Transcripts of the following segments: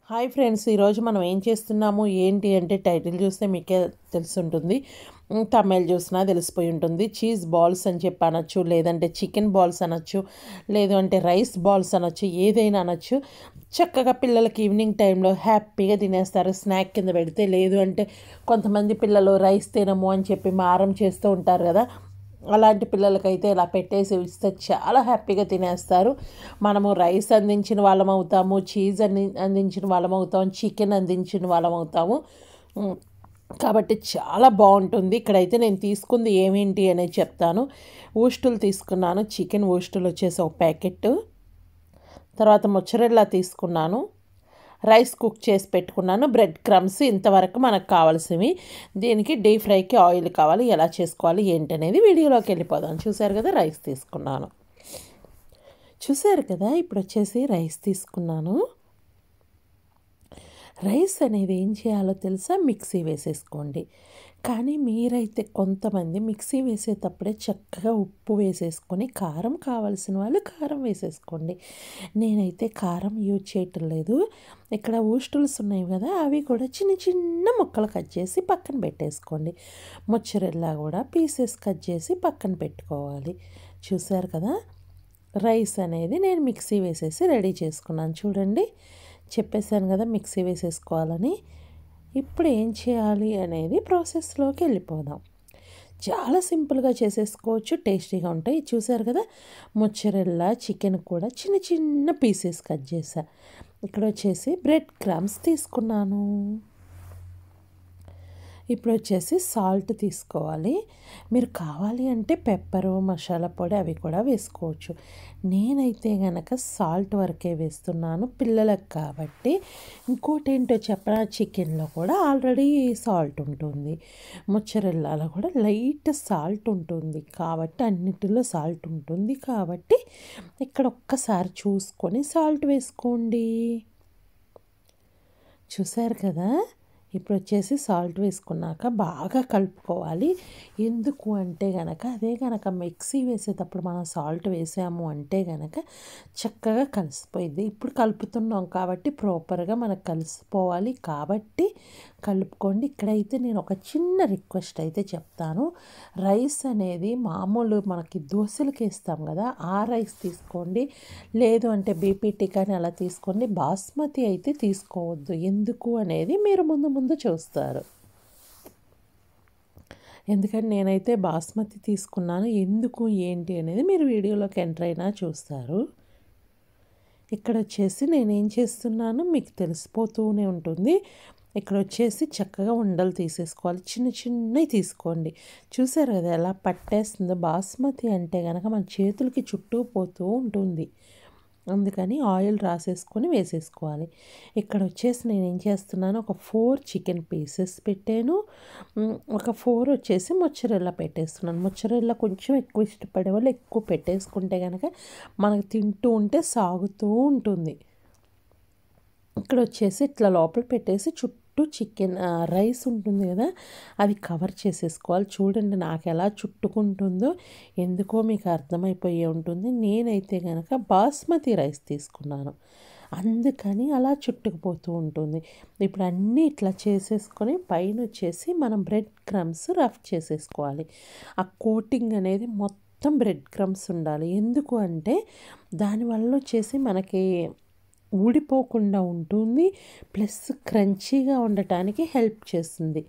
hi friends ఈరోజు మనం ఏం చేస్తున్నాము ఏంటి అంటే టైటిల్ చూస్తే మీకే తెలుసుంటుంది తమిళ్ చూసినా తెలిసిపోయి ఉంటుంది చీజ్ బాల్స్ అని చెప్పి అనొచ్చు లేదంటే చికెన్ బాల్స్ అనొచ్చు లేదు అంటే రైస్ బాల్స్ అనొచ్చు ఏదైనా అనొచ్చు చక్కగా పిల్లలకి ఈవినింగ్ టైంలో హ్యాపీగా తినేస్తారు స్నాక్ కింద పెడితే లేదు అంటే కొంతమంది పిల్లలు రైస్ తినము అని చెప్పి మారం చేస్తూ ఉంటారు కదా అలాంటి పిల్లలకైతే ఇలా పెట్టేసి ఇస్తే చాలా హ్యాపీగా తినేస్తారు మనము రైస్ అందించిన వాళ్ళం అవుతాము చీజ్ అంది అందించిన వాళ్ళం అవుతాము చికెన్ అందించిన వాళ్ళం అవుతాము ఉమ్, కాబట్టి చాలా బాగుంటుంది ఇక్కడైతే నేను తీసుకుంది ఏమేంటి అనేది చెప్తాను ఊస్టులు తీసుకున్నాను చికెన్ ఊస్టులు వచ్చేసి ఒక ప్యాకెట్ తర్వాత మొచ్చరెల్లా తీసుకున్నాను రైస్ కుక్ చేసి పెట్టుకున్నాను బ్రెడ్ క్రమ్స్ ఇంతవరకు మనకు కావాల్సినవి దీనికి డీప్ ఫ్రైకి ఆయిల్ కావాలి ఎలా చేసుకోవాలి ఏంటి అనేది వీడియోలోకి వెళ్ళిపోదాం చూసారు కదా రైస్ తీసుకున్నాను చూసారు కదా ఇప్పుడు వచ్చేసి రైస్ తీసుకున్నాను రైస్ అనేది ఏం చేయాలో తెలుసా మిక్సీ వేసేసుకోండి కానీ మీరైతే కొంతమంది మిక్సీ వేసేటప్పుడే చక్కగా ఉప్పు వేసేసుకొని కారం కావాల్సిన వాళ్ళు కారం వేసేసుకోండి నేనైతే కారం యూజ్ చేయటం లేదు ఇక్కడ ఊస్టుల్స్ ఉన్నాయి కదా అవి కూడా చిన్న చిన్న ముక్కలు కట్ చేసి పక్కన పెట్టేసుకోండి మొచ్చరెల్లా కూడా పీసెస్ కట్ చేసి పక్కన పెట్టుకోవాలి చూసారు కదా రైస్ అనేది నేను మిక్సీ వేసేసి రెడీ చేసుకున్నాను చూడండి చెప్పేశాను కదా మిక్సీ వేసేసుకోవాలని ఇప్పుడు ఏం చేయాలి అనేది ప్రాసెస్లోకి వెళ్ళిపోదాం చాలా సింపుల్గా చేసేసుకోవచ్చు టేస్టీగా ఉంటాయి చూసారు కదా మొచ్చరెల్లా చికెన్ కూడా చిన్న చిన్న పీసెస్ కట్ చేసా ఇక్కడ వచ్చేసి బ్రెడ్ క్రమ్స్ తీసుకున్నాను ఇప్పుడు వచ్చేసి సాల్ట్ తీసుకోవాలి మీరు కావాలి అంటే పెప్పరు మసాలా పొడి అవి కూడా వేసుకోవచ్చు నేనైతే గనక సాల్ట్ వరకే వేస్తున్నాను పిల్లలకు కాబట్టి ఇంకోటి ఏంటో చెప్పనా చికెన్లో కూడా ఆల్రెడీ సాల్ట్ ఉంటుంది మొచ్చరెల్లాలో కూడా లైట్ సాల్ట్ ఉంటుంది కాబట్టి అన్నిటిలో సాల్ట్ ఉంటుంది కాబట్టి ఇక్కడ ఒక్కసారి చూసుకొని సాల్ట్ వేసుకోండి చూసారు కదా ఇప్పుడు వచ్చేసి సాల్ట్ వేసుకున్నాక బాగా కలుపుకోవాలి ఎందుకు అంటే గనక అదే గనక మిక్సీ వేసేటప్పుడు మనం సాల్ట్ వేసాము అంటే గనక చక్కగా కలిసిపోయింది ఇప్పుడు కలుపుతున్నాం కాబట్టి ప్రాపర్గా మనకు కలిసిపోవాలి కాబట్టి కలుపుకోండి ఇక్కడైతే నేను ఒక చిన్న రిక్వెస్ట్ అయితే చెప్తాను రైస్ అనేది మామూలు మనకి దోశలకి వేస్తాం కదా ఆ రైస్ తీసుకోండి లేదు అంటే బీపీటీ కానీ అలా తీసుకోండి బాస్మతి అయితే తీసుకోవద్దు ఎందుకు అనేది మీరు ముందు ముందు చూస్తారు ఎందుకంటే నేనైతే బాస్మతి తీసుకున్నాను ఎందుకు ఏంటి అనేది మీరు వీడియోలోకి ఎంటర్ అయినా చూస్తారు ఇక్కడ వచ్చేసి నేనేం చేస్తున్నాను మీకు తెలిసిపోతూనే ఉంటుంది ఇక్కడ వచ్చేసి చక్కగా ఉండలు తీసేసుకోవాలి చిన్న చిన్నవి తీసుకోండి చూసారు కదా ఎలా పట్టేస్తుందో బాస్మతి అంటే కనుక మన చేతులకి చుట్టూ పోతూ ఉంటుంది అందుకని ఆయిల్ రాసేసుకొని వేసేసుకోవాలి ఇక్కడ వచ్చేసి నేను ఏం చేస్తున్నాను ఒక ఫోర్ చికెన్ పీసెస్ పెట్టాను ఉమ్, ఒక ఫోర్ వచ్చేసి మొచ్చరెల్లా పెట్టేస్తున్నాను మొచ్చరెల్లా కొంచెం ఎక్కువ ఇష్టపడే వాళ్ళు ఎక్కువ పెట్టేసుకుంటే కనుక మనకు తింటూ ఉంటే సాగుతూ ఉంటుంది ఇక్కడ వచ్చేసి ఇట్లా లోపల పెట్టేసి చుట్టూ చికెన్ ఆ, రైస్ ఉంటుంది కదా అది కవర్ చేసేసుకోవాలి చూడండి నాకు ఎలా చుట్టుకుంటుందో ఎందుకో మీకు అర్థమైపోయే ఉంటుంది నేనైతే కనుక బాస్మతి రైస్ తీసుకున్నాను అందుకని అలా చుట్టుకుపోతూ ఉంటుంది ఇప్పుడు అన్నీ ఇట్లా చేసేసుకొని పైన వచ్చేసి మనం బ్రెడ్ క్రమ్స్ రఫ్ చేసేసుకోవాలి ఆ కోటింగ్ అనేది మొత్తం బ్రెడ్ క్రమ్స్ ఉండాలి ఎందుకు అంటే దానివల్ల వచ్చేసి మనకి ఊడిపోకుండా ఉంటుంది ప్లస్ క్రంచీగా ఉండటానికి హెల్ప్ చేస్తుంది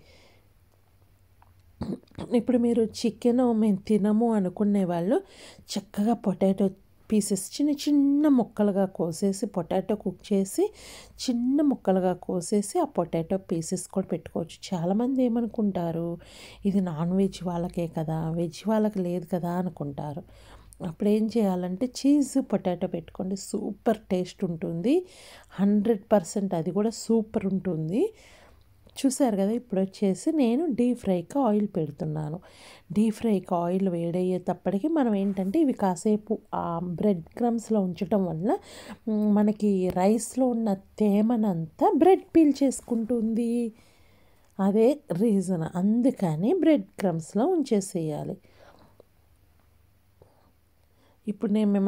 ఇప్పుడు మీరు చికెన్ మేము తినము అనుకునే వాళ్ళు చక్కగా పొటాటో పీసెస్ చిన్న చిన్న ముక్కలుగా కోసేసి పొటాటో కుక్ చేసి చిన్న ముక్కలుగా కోసేసి ఆ పొటాటో పీసెస్ కూడా పెట్టుకోవచ్చు చాలామంది ఏమనుకుంటారు ఇది నాన్ వెజ్ వాళ్ళకే కదా వెజ్ వాళ్ళకి లేదు కదా అనుకుంటారు అప్పుడు ఏం చేయాలంటే చీజ్ పొటాటో పెట్టుకోండి సూపర్ టేస్ట్ ఉంటుంది హండ్రెడ్ పర్సెంట్ అది కూడా సూపర్ ఉంటుంది చూసారు కదా ఇప్పుడు వచ్చేసి నేను డీప్ ఫ్రైకి ఆయిల్ పెడుతున్నాను డీప్ ఫ్రైకి ఆయిల్ వేడయ్యేటప్పటికి మనం ఏంటంటే ఇవి కాసేపు ఆ బ్రెడ్ క్రమ్స్లో ఉంచడం వల్ల మ్, మనకి రైస్లో ఉన్న తేమనంతా బ్రెడ్ పీల్ చేసుకుంటుంది అదే రీజన్ అందుకని బ్రెడ్ క్రమ్స్లో ఉంచేసేయాలి ఇప్పుడు నేను మిమ్మల్ని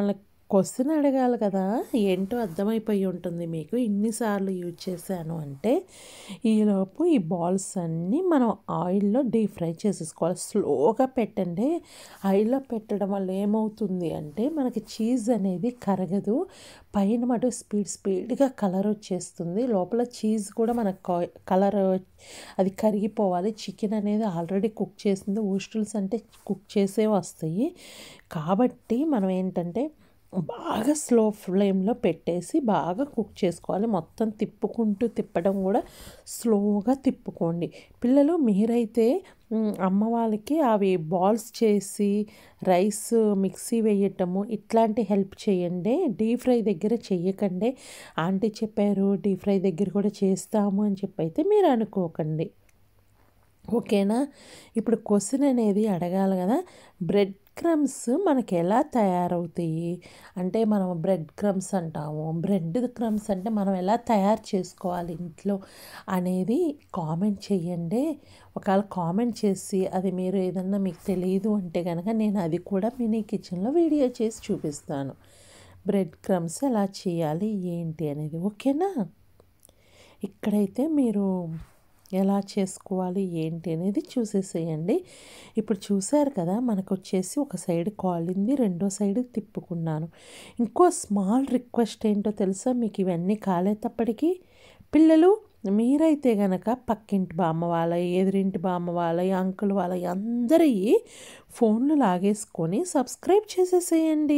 క్వశ్చన్ అడగాలి కదా ఏంటో అర్థమైపోయి ఉంటుంది మీకు ఇన్నిసార్లు యూజ్ చేశాను అంటే ఈలోపు ఈ బాల్స్ అన్నీ మనం ఆయిల్లో డీప్ ఫ్రై చేసేసుకోవాలి స్లోగా పెట్టండి ఆయిల్లో పెట్టడం వల్ల ఏమవుతుంది అంటే మనకి చీజ్ అనేది కరగదు పైన మటు స్పీడ్ స్పీడ్గా కలర్ వచ్చేస్తుంది లోపల చీజ్ కూడా మనకు కలర్ అది కరిగిపోవాలి చికెన్ అనేది ఆల్రెడీ కుక్ చేసింది ఊస్టల్స్ అంటే కుక్ చేసే వస్తాయి కాబట్టి మనం ఏంటంటే బాగా స్లో ఫ్లేమ్లో పెట్టేసి బాగా కుక్ చేసుకోవాలి మొత్తం తిప్పుకుంటూ తిప్పడం కూడా స్లోగా తిప్పుకోండి పిల్లలు మీరైతే అమ్మ వాళ్ళకి అవి బాల్స్ చేసి రైస్ మిక్సీ వేయటము ఇట్లాంటి హెల్ప్ చేయండి డీప్ ఫ్రై దగ్గర చెయ్యకండి ఆంటీ చెప్పారు డీప్ ఫ్రై దగ్గర కూడా చేస్తాము అని చెప్పి అయితే మీరు అనుకోకండి ఓకేనా ఇప్పుడు క్వశ్చన్ అనేది అడగాలి కదా బ్రెడ్ క్రమ్స్ మనకి ఎలా తయారవుతాయి అంటే మనం బ్రెడ్ క్రమ్స్ అంటాము బ్రెడ్ క్రమ్స్ అంటే మనం ఎలా తయారు చేసుకోవాలి ఇంట్లో అనేది కామెంట్ చేయండి ఒకవేళ కామెంట్ చేసి అది మీరు ఏదన్నా మీకు తెలియదు అంటే కనుక నేను అది కూడా మినీ కిచెన్లో వీడియో చేసి చూపిస్తాను బ్రెడ్ క్రమ్స్ ఎలా చేయాలి ఏంటి అనేది ఓకేనా ఇక్కడైతే మీరు ఎలా చేసుకోవాలి ఏంటి అనేది చూసేసేయండి ఇప్పుడు చూసారు కదా మనకు వచ్చేసి ఒక సైడ్ కాలింది రెండో సైడ్ తిప్పుకున్నాను ఇంకో స్మాల్ రిక్వెస్ట్ ఏంటో తెలుసా మీకు ఇవన్నీ కాలేటప్పటికీ పిల్లలు మీరైతే గనక పక్కింటి బామ్మ వాళ్ళ ఎదురింటి బామ్మ వాళ్ళ అంకుల్ వాళ్ళ అందరి ఫోన్లు లాగేసుకొని సబ్స్క్రైబ్ చేసేసేయండి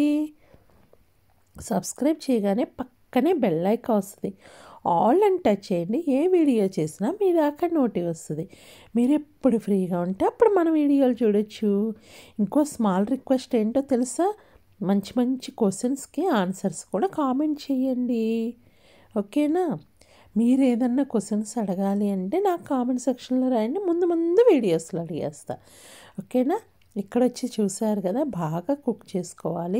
సబ్స్క్రైబ్ చేయగానే పక్కనే బెల్ ఐకాన్ వస్తుంది ఆల్ అని టచ్ చేయండి ఏ వీడియో చేసినా మీ దాకా నోటి వస్తుంది మీరు ఎప్పుడు ఫ్రీగా ఉంటే అప్పుడు మన వీడియోలు చూడొచ్చు ఇంకో స్మాల్ రిక్వెస్ట్ ఏంటో తెలుసా మంచి మంచి క్వశ్చన్స్కి ఆన్సర్స్ కూడా కామెంట్ చేయండి ఓకేనా మీరు ఏదన్నా క్వశ్చన్స్ అడగాలి అంటే నాకు కామెంట్ సెక్షన్లో రాయండి ముందు ముందు వీడియోస్లో అడిగేస్తా ఓకేనా ఇక్కడ వచ్చి చూసారు కదా బాగా కుక్ చేసుకోవాలి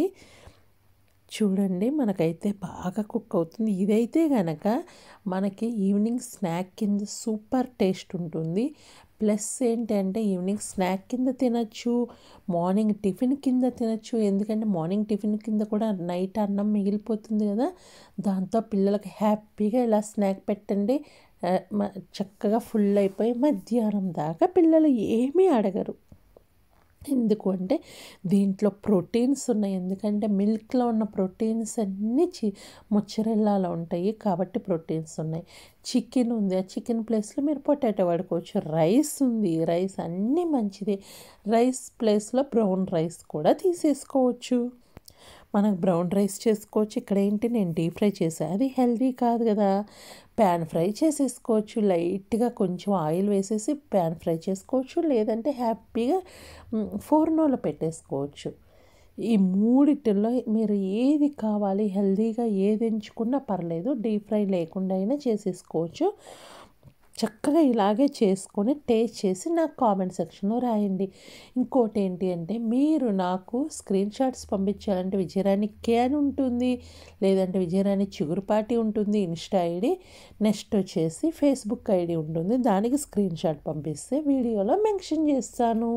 చూడండి మనకైతే బాగా కుక్ అవుతుంది ఇదైతే కనుక మనకి ఈవినింగ్ స్నాక్ కింద సూపర్ టేస్ట్ ఉంటుంది ప్లస్ ఏంటంటే ఈవినింగ్ స్నాక్ కింద తినచ్చు మార్నింగ్ టిఫిన్ కింద తినచ్చు ఎందుకంటే మార్నింగ్ టిఫిన్ కింద కూడా నైట్ అన్నం మిగిలిపోతుంది కదా దాంతో పిల్లలకి హ్యాపీగా ఇలా స్నాక్ పెట్టండి చక్కగా ఫుల్ అయిపోయి మధ్యాహ్నం దాకా పిల్లలు ఏమీ అడగరు ఎందుకు అంటే దీంట్లో ప్రోటీన్స్ ఉన్నాయి ఎందుకంటే మిల్క్లో ఉన్న ప్రోటీన్స్ అన్నీ చి మొచ్చరెల్లాలో ఉంటాయి కాబట్టి ప్రోటీన్స్ ఉన్నాయి చికెన్ ఉంది ఆ చికెన్ ప్లేస్లో మీరు పొటాటో వాడుకోవచ్చు రైస్ ఉంది రైస్ అన్నీ మంచిది రైస్ ప్లేస్లో బ్రౌన్ రైస్ కూడా తీసేసుకోవచ్చు మనకు బ్రౌన్ రైస్ చేసుకోవచ్చు ఇక్కడ ఏంటి నేను డీప్ ఫ్రై చేసాను అది హెల్దీ కాదు కదా ప్యాన్ ఫ్రై చేసేసుకోవచ్చు లైట్గా కొంచెం ఆయిల్ వేసేసి ప్యాన్ ఫ్రై చేసుకోవచ్చు లేదంటే హ్యాపీగా ఫోర్నోలో పెట్టేసుకోవచ్చు ఈ మూడిటిల్లో మీరు ఏది కావాలి హెల్దీగా ఏది ఎంచుకున్నా పర్లేదు డీప్ ఫ్రై లేకుండా అయినా చేసేసుకోవచ్చు చక్కగా ఇలాగే చేసుకొని టేస్ట్ చేసి నాకు కామెంట్ సెక్షన్లో రాయండి ఇంకోటి ఏంటి అంటే మీరు నాకు స్క్రీన్ షాట్స్ పంపించాలంటే విజయరాణి కే అని ఉంటుంది లేదంటే విజయరాణి చిగురుపాటి ఉంటుంది ఇన్స్టా ఐడి నెక్స్ట్ వచ్చేసి ఫేస్బుక్ ఐడి ఉంటుంది దానికి స్క్రీన్ షాట్ పంపిస్తే వీడియోలో మెన్షన్ చేస్తాను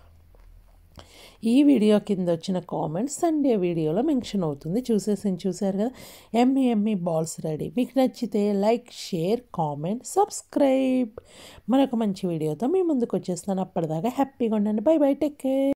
ఈ వీడియో కింద వచ్చిన కామెంట్స్ సండే వీడియోలో మెన్షన్ అవుతుంది చూసేసి చూసారు కదా ఎమ్మి ఎమ్మి బాల్స్ రెడీ మీకు నచ్చితే లైక్ షేర్ కామెంట్ సబ్స్క్రైబ్ మరొక మంచి వీడియోతో మీ ముందుకు వచ్చేస్తాను అప్పటిదాకా హ్యాపీగా ఉండండి బై బై టేక్ కేర్